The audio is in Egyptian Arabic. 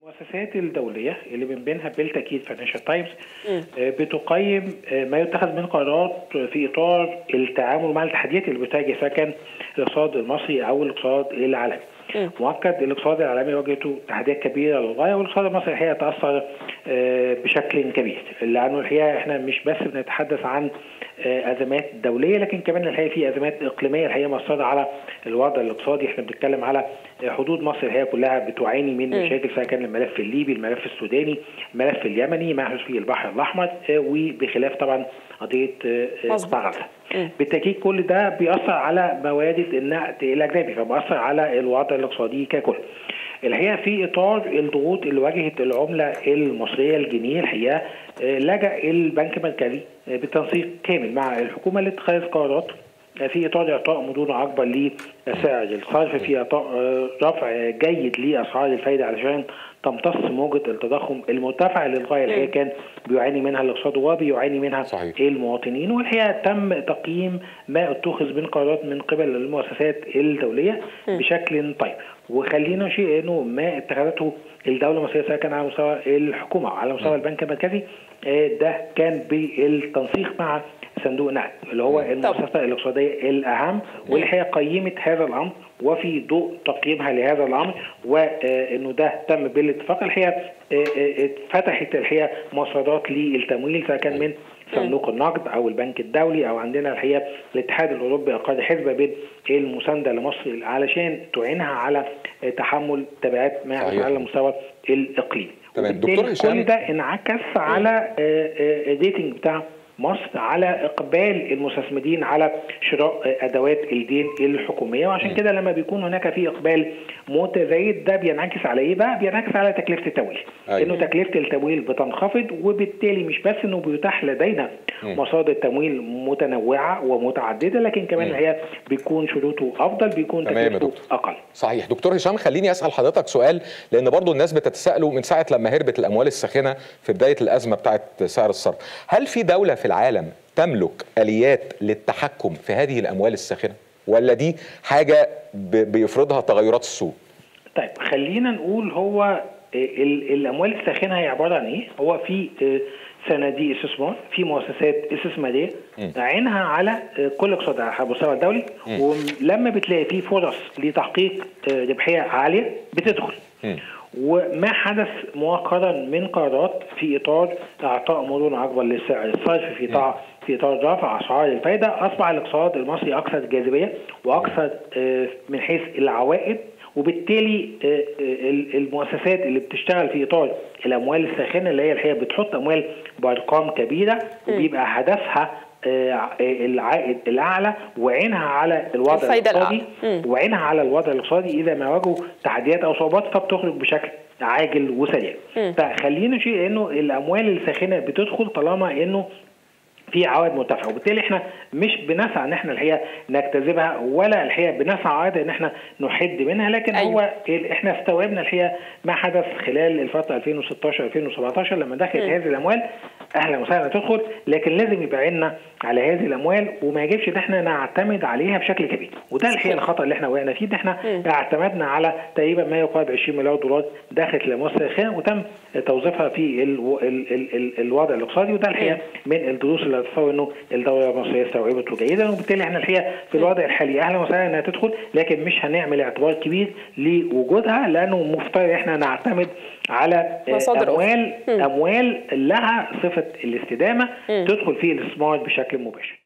المؤسسات الدولية اللي من بينها بالتأكيد فاينانشال تايمز بتقيم آه، ما يتخذ من قرارات في إطار التعامل مع التحديات اللي بتواجه سواء كان الاقتصاد المصري أو الاقتصاد العالمي. مؤكد الاقتصاد العالمي واجهته تحديات كبيره للغايه والاقتصاد المصري الحقيقه تاثر آه، بشكل كبير لانه الحقيقه احنا مش بس بنتحدث عن آه، ازمات دوليه لكن كمان الحقيقه في ازمات اقليميه الحقيقه مؤثره على الوضع الاقتصادي احنا بنتكلم على حدود مصر الحقيقه كلها بتعاني من مشاكل سواء كان الملف الليبي الملف السوداني الملف اليمني ما يحدث في البحر الاحمر آه، وبخلاف طبعا قضيه قطاع غزه بالتاكيد كل ده بيأثر على موارد النقد الاجنبي فبيأثر على الوضع الاقتصادي ككل. الحقيقه في اطار الضغوط اللي واجهت العمله المصريه الجنيه الحقيقه لجا البنك المركزي بتنسيق كامل مع الحكومه لاتخاذ قرارات في اطار اعطاء مرونه اكبر لسعر الصرف في اعطاء رفع جيد لاسعار الفائده علشان تمتص موجة التضخم المرتفع للغاية اللي هي كان بيعاني منها الاقتصاد وبيعاني منها صحيح. المواطنين والحقيقة تم تقييم ما اتخذ من قرارات من قبل المؤسسات الدولية بشكل طيب وخلينا شيء انه ما اتخذته الدوله المصريه سواء كان على مستوى الحكومه او على مستوى البنك المركزي ده كان بالتنسيق مع صندوق نقد اللي هو المؤسسه الاقتصاديه الاهم واللي هي قيمت هذا الامر وفي ضوء تقييمها لهذا الامر وانه ده تم بالاتفاق الحقيقه فتحت الحقيقه مصادات للتمويل سواء كان من صندوق النقد او البنك الدولي او عندنا الحقيقه الاتحاد الاوروبي اقاد حزبه بين المسانده لمصر علشان تعينها على تحمل تبعات ما يحدث على المستوى الاقليمي. تمام دكتور هشام كل ده انعكس على الريتنج بتاع مصر على اقبال المستثمرين على شراء ادوات الدين الحكوميه وعشان كده لما بيكون هناك في اقبال متزايد ده بينعكس على ايه بقى؟ بينعكس على تكلفه التمويل. أيوة. انه تكلفه التمويل بتنخفض وبالتالي مش بس انه بيتاح لدينا مصادر تمويل متنوعه ومتعدده لكن كمان هي بيكون شروطه افضل بيكون تمام يا تكلفته دكتور. اقل. صحيح دكتور هشام خليني اسال حضرتك سؤال لان برضو الناس بتتساءلوا من ساعه لما هربت الاموال الساخنه في بدايه الازمه بتاعه سعر الصرف هل في دوله في العالم تملك اليات للتحكم في هذه الاموال الساخنه ولا دي حاجه ب- بيفرضها تغيرات السوق طيب خلينا نقول هو ال- الاموال الساخنه هي عباره عن ايه؟ هو في صناديق استثمار في مؤسسات استثماريه عينها على كل اقتصاد على المستوى الدولي ولما بتلاقي في فرص لتحقيق ربحيه عاليه بتدخل وما حدث مؤخرا من قرارات في اطار اعطاء مرونه اكبر للسعر الصرف في اطار في اطار رفع اسعار الفائده اصبح الاقتصاد المصري اكثر جاذبيه واكثر من حيث العوائد وبالتالي المؤسسات اللي بتشتغل في اطار الاموال الساخنه اللي هي الحقيقه بتحط اموال بارقام كبيره وبيبقى هدفها العائد الاعلى وعينها على الوضع الفايدة الاقتصادي وعينها على الوضع الاقتصادي اذا ما واجهوا تحديات او صعوبات فبتخرج بشكل عاجل وسريع فخلينا شيء انه الاموال الساخنه بتدخل طالما انه في عوائد مرتفعه وبالتالي احنا مش بنسعى ان احنا الحقيقه نجتذبها ولا الحقيقه بنسعى عاده ان احنا نحد منها لكن أيوة. هو احنا استوعبنا الحقيقه ما حدث خلال الفتره 2016 2017 لما دخلت هذه الاموال اهلا وسهلا تدخل لكن لازم يبقى عيننا على هذه الاموال وما يجبش ان احنا نعتمد عليها بشكل كبير وده الحقيقه الخطا اللي احنا وقعنا فيه ان احنا اعتمدنا على تقريبا ما يقارب 20 مليار دولار دخلت لمصر الخام وتم توظيفها في ال ال ال ال الوضع الاقتصادي وده الحقيقه من الدروس اللي اتصور انه الدوله المصريه استوعبته جيدا وبالتالي احنا الحقيقه في الوضع الحالي اهلا وسهلا انها تدخل لكن مش هنعمل اعتبار كبير لوجودها لانه مفترض احنا نعتمد على مصادر اموال اموال لها صفه الاستدامه تدخل في الاستثمار بشكل مباشر